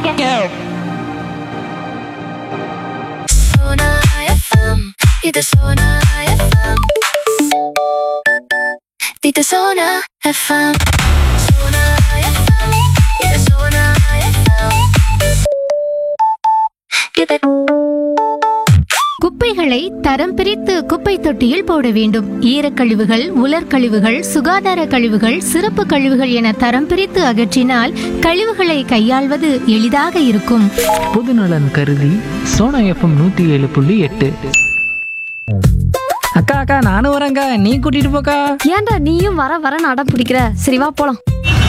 Sona IFM. Dito Sona IFM. Dito Sona FM. Sona IFM. Dito Sona IFM. Give it. குப்பைகளை தரம் பிரித்து குப்பை தொட்டியில் போட வேண்டும் ஈரக்கழிவுகள் உலர்கழிவுகள் சுகாதார கழிவுகள் சிறப்பு கழிவுகள் என தரம் பிரித்து அகற்றினால் கழிவுகளை கையாள்வது எளிதாக இருக்கும் பொதுநலன் கருதி சோனா எஃப்எம் நூற்றி ஏழு புள்ளி எட்டு அக்கா அக்கா நானும் வரேங்க்கா நீ கூட்டிட்டு போக்கா ஏன்டா நீயும் வர வர அடம் பிடிக்கிற சரி வா போலாம்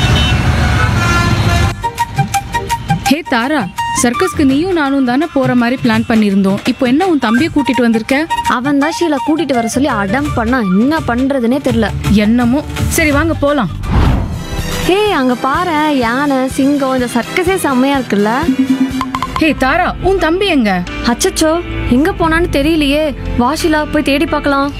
ஹே தாரா சர்க்கஸ்க்கு நீயும் நானும் தானே போற மாதிரி பிளான் பண்ணியிருந்தோம் இப்போ என்ன உன் தம்பியை கூட்டிட்டு வந்திருக்க அவன் தான் ஷீலா கூட்டிட்டு வர சொல்லி அடம் பண்ணா என்ன பண்றதுனே தெரியல என்னமோ சரி வாங்க போலாம் ஹே அங்க பாரு யானை சிங்கம் இந்த சர்க்கஸே செம்மையா இருக்குல்ல ஹே தாரா உன் தம்பி எங்க அச்சச்சோ எங்க போனான்னு தெரியலையே வா ஷீலா போய் தேடி பார்க்கலாம்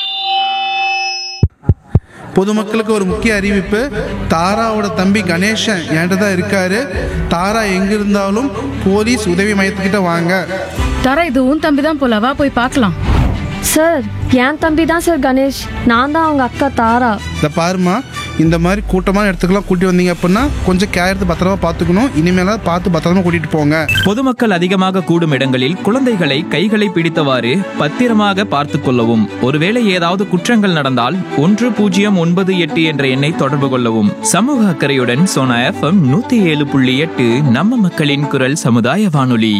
பொதுமக்களுக்கு ஒரு முக்கிய அறிவிப்பு தாராவோட தம்பி கணேசன் என்கிட்ட தான் இருக்காரு தாரா எங்க இருந்தாலும் போலீஸ் உதவி மையத்துக்கிட்ட வாங்க தாரா இது உன் தம்பி தான் போல வா போய் பார்க்கலாம் சார் என் தம்பி தான் சார் கணேஷ் நான் தான் அவங்க அக்கா தாரா இதை பாருமா இந்த மாதிரி கூட்டமான இடத்துக்குலாம் கூட்டி வந்தீங்க அப்படின்னா கொஞ்சம் கேர் எடுத்து பத்திரமா பார்த்துக்கணும் இனிமேலாவது பார்த்து பத்திரமா கூட்டிட்டு போங்க பொதுமக்கள் அதிகமாக கூடும் இடங்களில் குழந்தைகளை கைகளை பிடித்தவாறு பத்திரமாக பார்த்துக் கொள்ளவும் ஒருவேளை ஏதாவது குற்றங்கள் நடந்தால் ஒன்று பூஜ்ஜியம் ஒன்பது எட்டு என்ற எண்ணை தொடர்பு கொள்ளவும் சமூக அக்கறையுடன் சோனா எஃப்எம் நூத்தி ஏழு புள்ளி எட்டு நம்ம மக்களின் குரல் சமுதாய வானொலி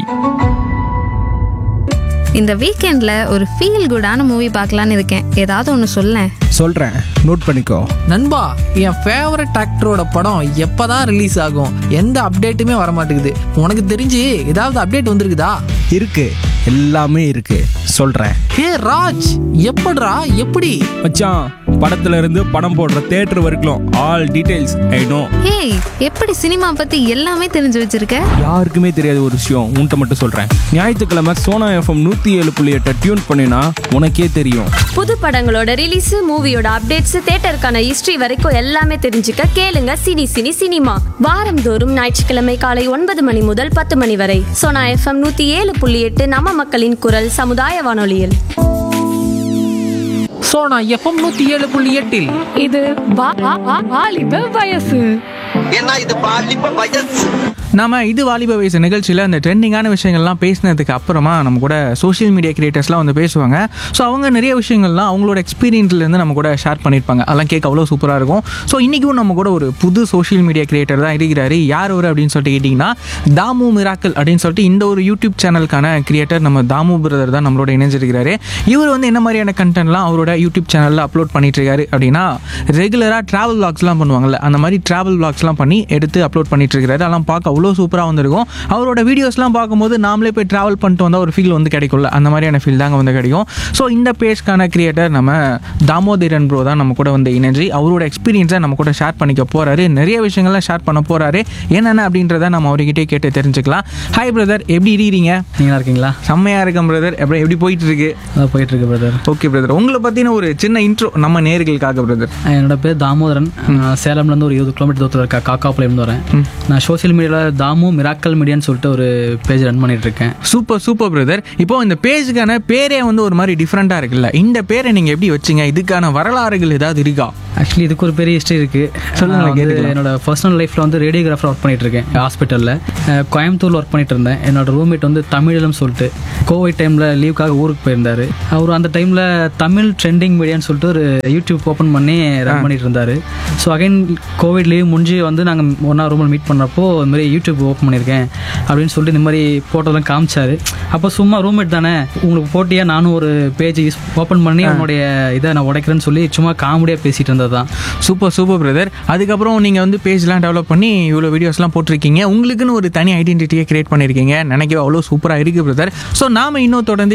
இந்த வீக்கெண்ட்ல ஒரு ஃபீல் குடான மூவி பார்க்கலான்னு இருக்கேன் ஏதாவது ஒன்று சொல்லேன் சொல்கிறேன் நோட் பண்ணிக்கோ நண்பா என் ஃபேவரட் ஆக்டரோட படம் எப்பதான் ரிலீஸ் ஆகும் எந்த அப்டேட்டுமே வர மாட்டேங்குது உனக்கு தெரிஞ்சு ஏதாவது அப்டேட் வந்திருக்குதா இருக்கு எல்லாமே இருக்கு சொல்கிறேன் ஹே ராஜ் எப்படிடா எப்படி மச்சான் படத்துல இருந்து படம் போடுற தேட்டர் வரைக்கும் ஆல் டீடைல்ஸ் ஐ நோ ஏய் எப்படி சினிமா பத்தி எல்லாமே தெரிஞ்சு வச்சிருக்க யாருக்குமே தெரியாத ஒரு விஷயம் உன்கிட்ட மட்டும் சொல்றேன் ஞாயிற்றுக்கிழமை சோனா எஃப்எம் நூத்தி ஏழு புள்ளி எட்டை டியூன் பண்ணினா உனக்கே தெரியும் புது படங்களோட ரிலீஸ் மூவியோட அப்டேட்ஸ் தேட்டருக்கான ஹிஸ்டரி வரைக்கும் எல்லாமே தெரிஞ்சுக்க கேளுங்க சினி சினி சினிமா வாரந்தோறும் ஞாயிற்றுக்கிழமை காலை ஒன்பது மணி முதல் பத்து மணி வரை சோனா எஃப்எம் நூத்தி ஏழு புள்ளி எட்டு நம்ம மக்களின் குரல் சமுதாய வானொலியில் சோனா எஃப்எம் நூற்றி ஏழு புள்ளி எட்டில் இது வாலிப வயசு ஏன்னா இது பாலிப்ப வயசு நாம இது வாலிப வயசு நிகழ்ச்சியில் அந்த ட்ரெண்டிங்கான விஷயங்கள்லாம் பேசினதுக்கு அப்புறமா நம்ம கூட சோஷியல் மீடியா கிரியேட்டர்ஸ்லாம் வந்து பேசுவாங்க ஸோ அவங்க நிறைய விஷயங்கள்லாம் அவங்களோட எக்ஸ்பீரியன்ஸ்லேருந்து நம்ம கூட ஷேர் பண்ணியிருப்பாங்க அதெல்லாம் கேட்க அவ்வளோ சூப்பராக இருக்கும் ஸோ இன்றைக்கும் நம்ம கூட ஒரு புது சோஷியல் மீடியா கிரியேட்டர் தான் இருக்கிறாரு யார் அவர் அப்படின்னு சொல்லிட்டு கேட்டிங்கன்னா தாமு மிராக்கல் அப்படின்னு சொல்லிட்டு இந்த ஒரு யூடியூப் சேனலுக்கான கிரியேட்டர் நம்ம தாமு பிரதர் தான் நம்மளோட இணைஞ்சிருக்கிறாரு இவர் வந்து என்ன மாதிரியான கண்டென்ட்லாம் அவரோட யூடியூப் சேனலில் அப்லோட் பண்ணிட்டு இருக்காரு அப்படின்னா ரெகுலராக ட்ராவல் vlogsலாம் பண்ணுவாங்கல்ல அந்த மாதிரி ட்ராவல் vlogsலாம் பண்ணி எடுத்து அப்லோட் பண்ணிட்டு இருக்காரு அதெல்லாம் பார்க்க அவ்வளோ சூப்பராக வந்திருக்கும் அவரோட வீடியோஸ்லாம் பார்க்கும்போது நாமளே போய் ட்ராவல் பண்ணிட்டு வந்தால் ஒரு ஃபீல் வந்து கிடைக்கும்ல அந்த மாதிரியான ஃபீல் தாங்க வந்து கிடைக்கும் ஸோ இந்த பேஜ்க்கான கிரியேட்டர் நம்ம தாமோதரன் ப்ரோ தான் நம்ம கூட வந்து இணைஞ்சு அவரோட எக்ஸ்பீரியன்ஸை நம்ம கூட ஷேர் பண்ணிக்க போறாரு நிறைய விஷயங்கள்லாம் ஷேர் பண்ண போறாரு என்னென்ன அப்படின்றத நம்ம அவர்கிட்டே கேட்டு தெரிஞ்சுக்கலாம் ஹாய் பிரதர் எப்படி இருக்கீங்க நீங்களா இருக்கீங்களா செம்மையா இருக்கேன் பிரதர் எப்படி எப்படி போயிட்டு இருக்கு அதான் போயிட்டு இருக்கு பிரதர் ஓகே பிரதர் உங்களை பற்றின ஒரு சின்ன இன்ட்ரோ நம்ம நேர்களுக்காக பிரதர் என்னோட பேர் தாமோதரன் நான் சேலம்லேருந்து ஒரு இருபது கிலோமீட்டர் தூரத்தில் இருக்க காக்காப்புலேருந்து வரேன் நான் சோஷியல் மீடியாவில் தாமு மிராக்கல் மீடியான்னு சொல்லிட்டு ஒரு பேஜ் ரன் பண்ணிட்டு இருக்கேன் சூப்பர் சூப்பர் பிரதர் இப்போ இந்த பேஜுக்கான பேரே வந்து ஒரு மாதிரி டிஃப்ரெண்ட்டாக இருக்குல்ல இந்த பேரை நீங்கள் எப்படி வச்சீங்க இதுக்கான வரலாறுகள் ஏதாவது இருக்கா ஆக்சுவலி இதுக்கு ஒரு பெரிய ஹிஸ்ட்ரி இருக்கு சொல்லுங்க, நான் வந்து கேட்டுக்கலாம். என்னோட பர்சனல் லைஃப்ல வந்து ரேடியோகிராஃபர் ஒர்க் பண்ணிட்டு இருக்கேன் ஹாஸ்பிட்டலில் கோயம்புத்தூர்ல ஒர்க் பண்ணிட்டு இருந்தேன் என்னோட ரூம்மேட் வந்து தமிழிலும் சொல்லிட்டு கோவிட் டைம்ல லீவுக்காக ஊருக்கு போயிருந்தாரு அவர் அந்த டைம்ல தமிழ் ட்ரெண்டிங் மீடியான்னு சொல்லிட்டு ஒரு யூடியூப் ஓப்பன் பண்ணி ரன் பண்ணிட்டு இருந்தாரு ஸோ அகைன் கோவிட் லீவ் முடிஞ்சு வந்து நாங்கள் ஒன்றா ரூமில் மீட் பண்ணப்போ இந்த மாதிரி யூடியூப் ஓப்பன் பண்ணியிருக்கேன் அப்படின்னு சொல்லிட்டு இந்த மாதிரி போட்டோலாம் காமிச்சாரு அப்போ சும்மா ரூம்மேட் தானே உங்களுக்கு போட்டியாக நானும் ஒரு பேஜ் ஓப்பன் பண்ணி உன்னுடைய இதை நான் உடைக்கிறேன்னு சொல்லி சும்மா காமெடியாக பேசிட்டு இருந்தது தான் சூப்பர் சூப்பர் பிரதர் அதுக்கப்புறம் நீங்கள் வந்து பேஜ்லாம் டெவலப் பண்ணி இவ்வளோ வீடியோஸ்லாம் போட்டிருக்கீங்க உங்களுக்குன்னு ஒரு தனி ஐடென்டிட்டியை கிரியேட் பண்ணியிருக்கீங்க நினைக்கவே அவ்வளோ சூப்பராக இருக்குது பிரதர் ஸோ நாம இன்னும் தொடர்ந்து